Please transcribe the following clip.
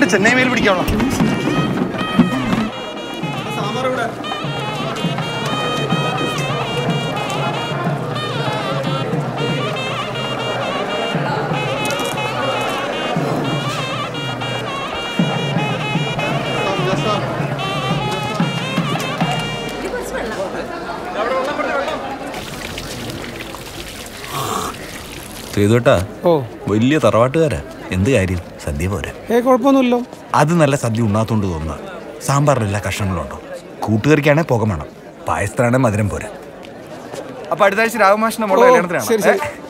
രണ്ട് ചെന്നൈ മെയിൽ പിടിക്കാനുള്ള ചെയ്തോട്ടാ ഓ വലിയ തറവാട്ടുകാരാ എന്ത് കാര്യം സദ്യ പോരാ ഏ കുഴപ്പമൊന്നുമില്ലോ അത് നല്ല സദ്യ ഉണ്ണാത്തോണ്ട് തോന്നുക സാമ്പാറിൽ എല്ലാ കഷ്ണങ്ങളുണ്ടോ കൂട്ടുകറിക്കാണെ പുക വേണം പായസത്തിനാണെ മധുരം പോരാ അപ്പൊ അടുത്ത ആഴ്ച രാഘമാഷിന്റെ ഓ മോളുടെ കല്യാണത്തിനാണ് ശരി ശരി ഏ?